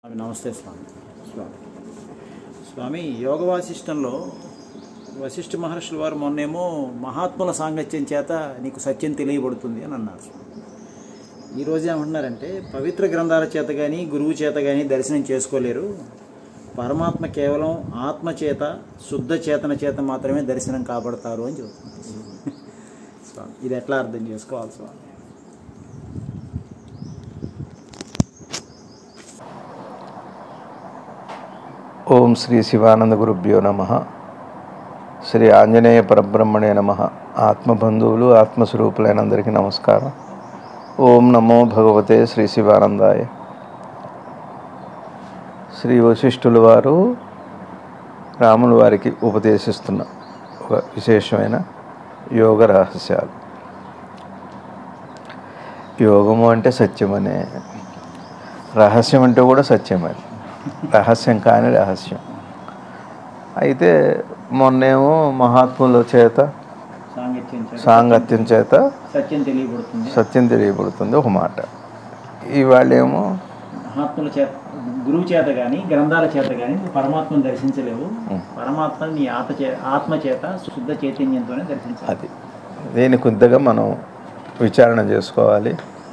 స్వామి నమస్తే స్వామి స్వామి స్వామి యోగ వాసిష్టంలో వశిష్ఠ మహర్షుల వారు మొన్నేమో మహాత్ముల సాంగత్యం చేత నీకు సత్యం తెలియబడుతుంది అని అన్నారు స్వామి. ఈరోజు ఏమంటున్నారంటే పవిత్ర గ్రంథాల చేత కానీ గురువు చేత కానీ దర్శనం చేసుకోలేరు పరమాత్మ కేవలం ఆత్మ చేత శుద్ధ చేతన చేత మాత్రమే దర్శనం కాబడతారు అని చెబుతున్నారు స్వామి ఇది ఎట్లా అర్థం చేసుకోవాలి స్వామి ఓం శ్రీ శివానంద గురుభ్యో నమ శ్రీ ఆంజనేయ పరబ్రహ్మణే నమ ఆత్మబంధువులు ఆత్మస్వరూపులైన అందరికీ నమస్కారం ఓం నమో భగవతే శ్రీ శివానందాయ శ్రీ వశిష్ఠుల వారు రాముల వారికి ఉపదేశిస్తున్న ఒక విశేషమైన యోగ రహస్యాలు యోగము అంటే సత్యమనే రహస్యం అంటే కూడా సత్యమే రహస్యం కాని రహస్యం అయితే మొన్నేమో మహాత్ముల చేత సాంగత్యం చేత సాంగత్యం చేత సత్యం తెలియబడుతుంది సత్యం తెలియబడుతుంది ఒక మాట ఇవాళేమో మహాత్ముల చేత గురువు చేత కానీ గ్రంథాల చేత కానీ నువ్వు పరమాత్మను దర్శించలేవు పరమాత్మని నీ ఆత్మ చే ఆత్మ చేత శుద్ధ చైతన్యంతోనే దర్శించాలి అది దీని కొద్దిగా మనం విచారణ చేసుకోవాలి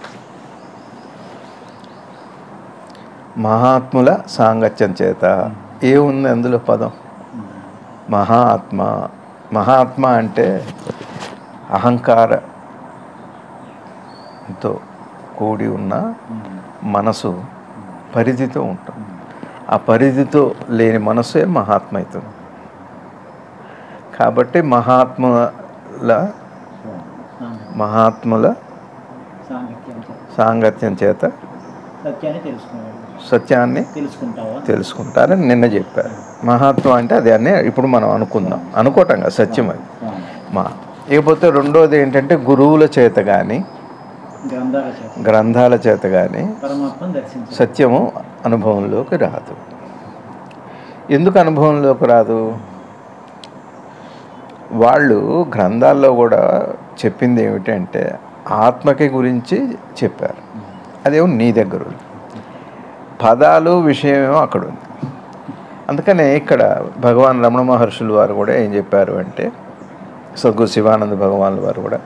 మహాత్ముల సాంగత్యం చేత ఏముంది అందులో పదం మహాత్మ మహాత్మ అంటే అహంకారంతో కూడి ఉన్న మనసు పరిధితో ఉంటుంది ఆ పరిధితో లేని మనసే మహాత్మ అవుతుంది కాబట్టి మహాత్ముల మహాత్ముల సాంగత్యం చేత సాంగత్యం చేత సత్యాన్ని తెలుసుకున్నావు సత్యాన్ని తెలుసుకుంటావా తెలుసుకుంటారని నిన్న చెప్పారు మహాత్మ అంటే అది అన్నీ ఇప్పుడు మనం అనుకుందాం అనుకోవటం కదా సత్యం అది మా ఇకపోతే రెండోది ఏంటంటే గురువుల చేత కానీ గ్రంథాల చేత గ్రంథాల చేత కానీ పరమాత్మను దర్శించాలి సత్యము అనుభవంలోకి రాదు ఎందుకు అనుభవంలోకి రాదు వాళ్ళు గ్రంథాల్లో కూడా చెప్పింది ఏమిటంటే ఆత్మకి గురించి చెప్పారు అదేమో నీ దగ్గర ఉంది పదాలు విషయమేమో అక్కడ ఉంది అందుకనే ఇక్కడ భగవాన్ రమణ మహర్షులు వారు కూడా ఏం చెప్పారు అంటే సద్గురు శివానంద భగవాన్ల వారు కూడా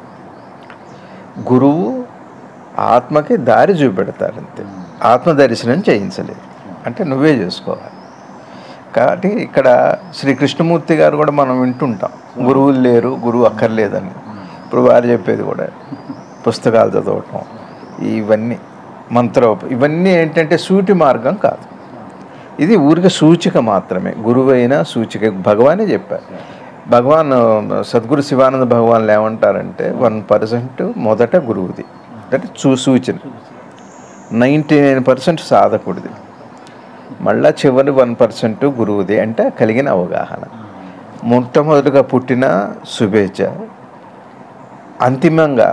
గురువు ఆత్మకి దారి చూపెడతారు అంతే ఆత్మ దర్శనం చేయించలేదు అంటే నువ్వే చేసుకోవాలి కాబట్టి ఇక్కడ శ్రీ కృష్ణమూర్తి గారు కూడా మనం వింటుంటాం గురువులు లేరు గురువు అక్కర్లేదని ఇప్పుడు వారు చెప్పేది కూడా పుస్తకాలు చదవటం ఇవన్నీ మంత్ర ఇవన్నీ ఏంటంటే సూటి మార్గం కాదు ఇది ఊరికి సూచిక మాత్రమే గురువైన సూచిక భగవానే చెప్పారు భగవాన్ సద్గురు శివానంద భగవాన్లు ఏమంటారంటే వన్ పర్సెంట్ మొదట గురువుది అంటే చూ సూచన నైంటీ నైన్ పర్సెంట్ సాధకుడిది మళ్ళా చివరి వన్ పర్సెంట్ గురువుది అంటే కలిగిన అవగాహన మొట్టమొదటిగా పుట్టిన శుభేచ్ఛ అంతిమంగా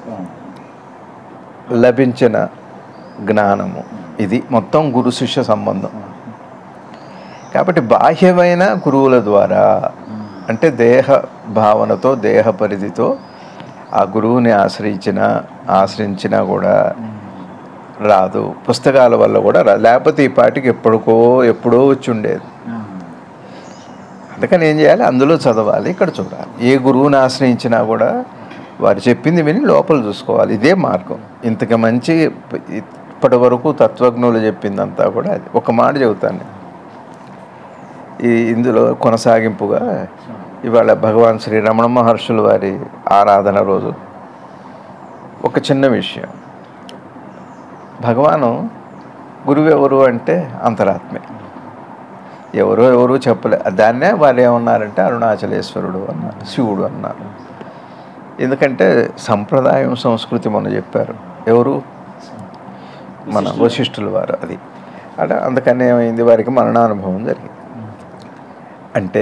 లభించిన జ్ఞానము ఇది మొత్తం గురు శిష్య సంబంధం కాబట్టి బాహ్యమైన గురువుల ద్వారా అంటే దేహ భావనతో దేహ పరిధితో ఆ గురువుని ఆశ్రయించిన ఆశ్రయించినా కూడా రాదు పుస్తకాల వల్ల కూడా రాదు లేకపోతే ఈ పాటికి ఎప్పటికో ఎప్పుడో వచ్చి ఉండేది అందుకని ఏం చేయాలి అందులో చదవాలి ఇక్కడ చూడాలి ఏ గురువుని ఆశ్రయించినా కూడా వారు చెప్పింది విని లోపల చూసుకోవాలి ఇదే మార్గం ఇంతకు మంచి ఇప్పటి వరకు తత్వజ్ఞులు చెప్పిందంతా కూడా అది ఒక మాట చెబుతాను నేను. ఈ ఇందులో కొనసాగింపుగా ఇవాళ భగవాన్ శ్రీ రమణ మహర్షుల వారి ఆరాధన రోజు ఒక చిన్న విషయం భగవాను గురువు ఎవరు అంటే అంతరాత్మే ఎవరో ఎవరు చెప్పలే దాన్నే వాళ్ళు ఏమన్నారంటే అరుణాచలేశ్వరుడు అన్నారు శివుడు అన్నారు ఎందుకంటే సంప్రదాయం సంస్కృతి మనం చెప్పారు ఎవరు మన వశిష్ఠుల వారు అది అలా అందుకని ఏమైంది వారికి మరణానుభవం జరిగింది అంటే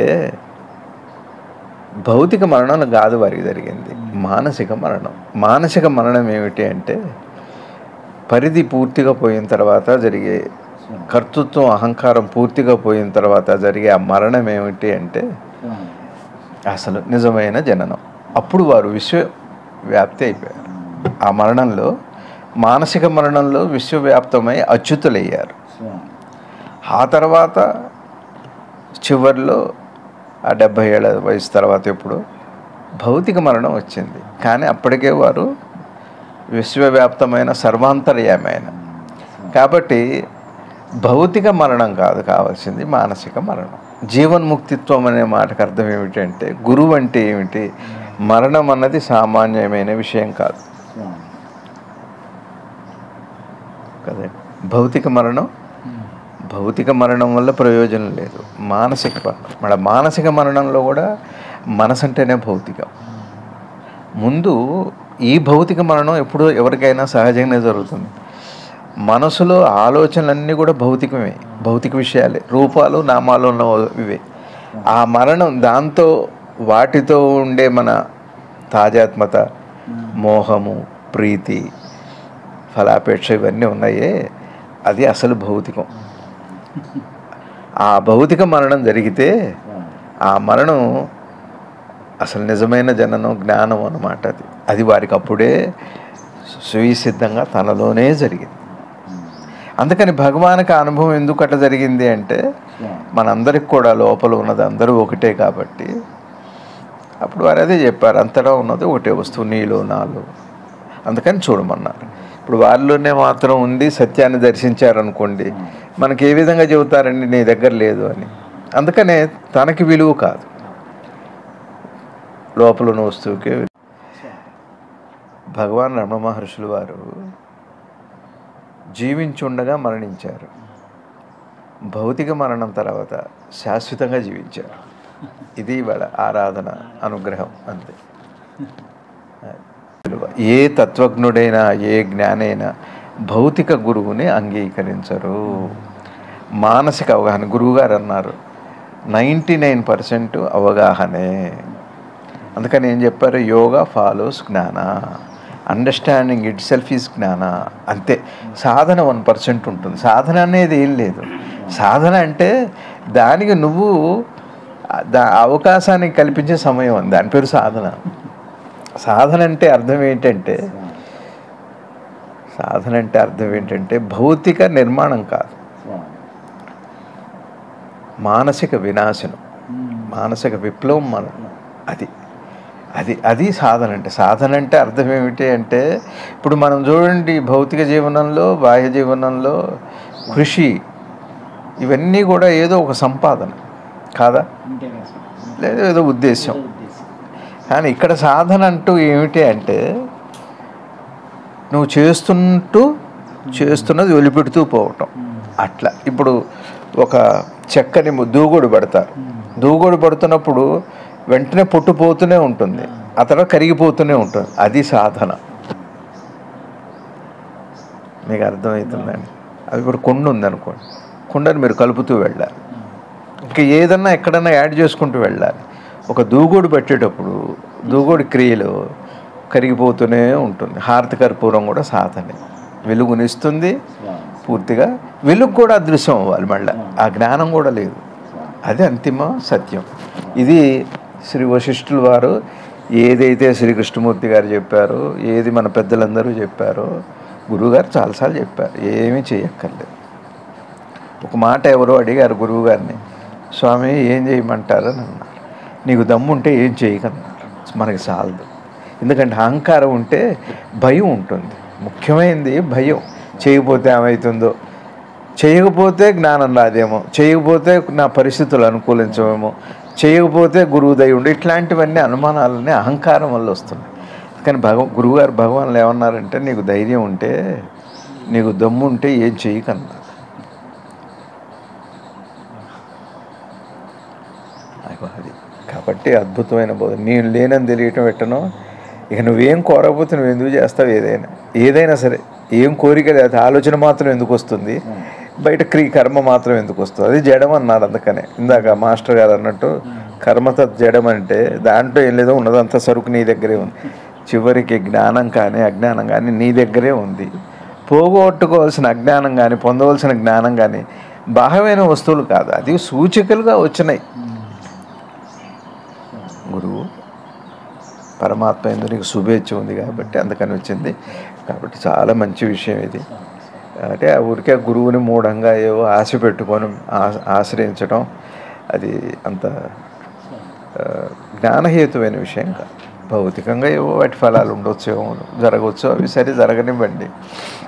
భౌతిక మరణం కాదు వారికి జరిగింది మానసిక మరణం మానసిక మరణం ఏమిటి అంటే పరిధి పూర్తిగా పోయిన తర్వాత జరిగే కర్తృత్వం అహంకారం పూర్తిగా పోయిన తర్వాత జరిగే ఆ మరణం ఏమిటి అంటే అసలు నిజమైన జననం అప్పుడు వారు విశ్వ వ్యాప్తి అయిపోయారు ఆ మరణంలో మానసిక మరణంలో విశ్వవ్యాప్తమై అచ్యుతులయ్యారు స్వామి ఆ తర్వాత చివరిలో ఆ డెబ్భై ఏళ్ళ వయసు తర్వాత ఎప్పుడు భౌతిక మరణం వచ్చింది కానీ అప్పటికే వారు విశ్వవ్యాప్తమైన సర్వాంతర్యామైన కాబట్టి భౌతిక మరణం కాదు కావాల్సింది మానసిక మరణం జీవన్ముక్తిత్వం అనే మాటకు అర్థం ఏమిటంటే గురువు అంటే ఏమిటి మరణం అన్నది సామాన్యమైన విషయం కాదు స్వామి కదే భౌతిక మరణం భౌతిక మరణం వల్ల ప్రయోజనం లేదు మానసిక మరణం మన మానసిక మరణంలో కూడా మనసు అంటేనే భౌతికం ముందు ఈ భౌతిక మరణం ఎప్పుడు ఎవరికైనా సహజంగానే జరుగుతుంది మనసులో ఆలోచనలన్నీ కూడా భౌతికమే భౌతిక విషయాలే రూపాలు నామాలు ఉన్న ఇవే ఆ మరణం దాంతో వాటితో ఉండే మన తాజాత్మత మోహము ప్రీతి ఫలాపేక్ష ఇవన్నీ ఉన్నాయే అది అసలు భౌతికం ఆ భౌతిక మరణం జరిగితే ఆ మరణం అసలు నిజమైన జననం జ్ఞానం అన్నమాట అది అది వారికి అప్పుడే సువిసిద్ధంగా తనలోనే జరిగింది అందుకని భగవానికి ఆ అనుభవం ఎందుకు అట్లా జరిగింది అంటే మనందరికి కూడా లోపల ఉన్నది అందరూ ఒకటే కాబట్టి అప్పుడు వారు అదే చెప్పారు అంతటా ఉన్నది ఒకటే వస్తువు నీలో నాలో అందుకని చూడమన్నారు ఇప్పుడు వారిలోనే మాత్రం ఉంది సత్యాన్ని దర్శించారనుకోండి మనకి ఏ విధంగా చెబుతారండి నీ దగ్గర లేదు అని అందుకనే తనకి విలువ కాదు లోపల ఉన్న వస్తువుకే విలువ. భగవాన్ రమణ మహర్షులు వారు జీవించుండగా మరణించారు భౌతిక మరణం తర్వాత శాశ్వతంగా జీవించారు ఇది వాళ్ళ ఆరాధన అనుగ్రహం అంతే ఏ తత్వజ్ఞుడైనా ఏ జ్ఞానైనా భౌతిక గురువుని అంగీకరించరు మానసిక అవగాహన గురువుగారు అన్నారు నైంటీ నైన్ పర్సెంట్ అవగాహనే అందుకని ఏం చెప్పారు yoga follows jnana understanding itself is jnana అంతే సాధన వన్ పర్సెంట్ ఉంటుంది సాధన అనేది ఏం లేదు సాధన అంటే దానికి నువ్వు దా అవకాశాన్ని కల్పించే సమయం ఉంది దాని పేరు సాధన సాధన అంటే అర్థం ఏంటంటే సాధన అంటే అర్థం ఏంటంటే భౌతిక నిర్మాణం కాదు మానసిక వినాశనం మానసిక విప్లవం మన అది అది అది సాధన అంటే సాధన అంటే అర్థం ఏమిటి అంటే ఇప్పుడు మనం చూడండి భౌతిక జీవనంలో బాహ్య జీవనంలో కృషి ఇవన్నీ కూడా ఏదో ఒక సంపాదన కాదా లేదా ఏదో ఉద్దేశం కానీ ఇక్కడ సాధన అంటూ ఏమిటి అంటే నువ్వు చేస్తుంటూ చేస్తున్నది వదిలిపెడుతూ పోవటం అట్లా ఇప్పుడు ఒక చెక్కని ము- దూగుడు పడతారు దూగుడు పడుతున్నప్పుడు వెంటనే పొట్టు పోతూనే ఉంటుంది ఆ తర్వాత కరిగిపోతూనే ఉంటుంది అది సాధన మీకు అర్థమవుతుందండి అది ఇప్పుడు కుండ ఉందనుకోండి కుండని మీరు కలుపుతూ వెళ్ళాలి ఇంకా ఏదన్నా ఎక్కడన్నా యాడ్ చేసుకుంటూ వెళ్ళాలి ఒక దూగోడు పెట్టేటప్పుడు దూగోడు క్రియలు కరిగిపోతూనే ఉంటుంది హారతి కర్పూరం కూడా సాధనే వెలుగునిస్తుంది పూర్తిగా వెలుగు కూడా అదృశ్యం అవ్వాలి మళ్ళీ ఆ జ్ఞానం కూడా లేదు అది అంతిమ సత్యం ఇది శ్రీ వశిష్ఠుల వారు ఏదైతే శ్రీ కృష్ణమూర్తి గారు చెప్పారో ఏది మన పెద్దలందరూ చెప్పారో గురువుగారు చాలాసార్లు చెప్పారు ఏమీ చేయక్కర్లేదు ఒక మాట ఎవరో అడిగారు గురువు గారిని స్వామి ఏం చేయమంటారు అని అన్నారు నీకు దమ్ముంటే ఏం చేయకన్నారు మనకి చాలదు ఎందుకంటే అహంకారం ఉంటే భయం ఉంటుంది ముఖ్యమైనది భయం చేయకపోతే ఏమవుతుందో చేయకపోతే జ్ఞానం రాదేమో చేయకపోతే నా పరిస్థితులు అనుకూలించవేమో చేయకపోతే గురువు దయ ఉండి ఇట్లాంటివన్నీ అనుమానాలన్నీ అహంకారం వల్ల వస్తున్నాయి కానీ భగవ గురువుగారు భగవాన్లు ఏమన్నారంటే నీకు ధైర్యం ఉంటే నీకు దమ్ము ఉంటే ఏం చేయకన్నారు అగో అది కాబట్టి అద్భుతమైన బోధ నేను లేనని తెలియటం పెట్టను ఇక నువ్వేం కోరకపోతే నువ్వు ఎందుకు చేస్తావు ఏదైనా ఏదైనా సరే ఏం కోరిక లేదు ఆలోచన మాత్రం ఎందుకు వస్తుంది బయట క్రీ కర్మ మాత్రం ఎందుకు వస్తుంది అది జడం అన్నారు అందుకనే ఇందాక మాస్టర్ గారు అన్నట్టు కర్మత జడం అంటే దాంట్లో ఏం లేదో ఉన్నదంతా సరుకు నీ దగ్గరే ఉంది చివరికి జ్ఞానం కానీ అజ్ఞానం కానీ నీ దగ్గరే ఉంది పోగొట్టుకోవాల్సిన అజ్ఞానం కానీ పొందవలసిన జ్ఞానం కానీ బాహ్యమైన వస్తువులు కాదు అది సూచికలుగా వచ్చినాయి గురువు పరమాత్మ ఎందు నీకు శుభేచ్ఛ ఉంది కాబట్టి అందుకని వచ్చింది కాబట్టి చాలా మంచి విషయం ఇది అంటే ఆ ఊరికే గురువుని మూఢంగా ఏవో ఆశ పెట్టుకొని ఆ- ఆశ్రయించడం అది అంత ఆ, జ్ఞానహేతువైన విషయం కాదు భౌతికంగా ఏవో వాటి ఫలాలు ఉండొచ్చు ఏమో జరగవచ్చు అవి సరే జరగనివ్వండి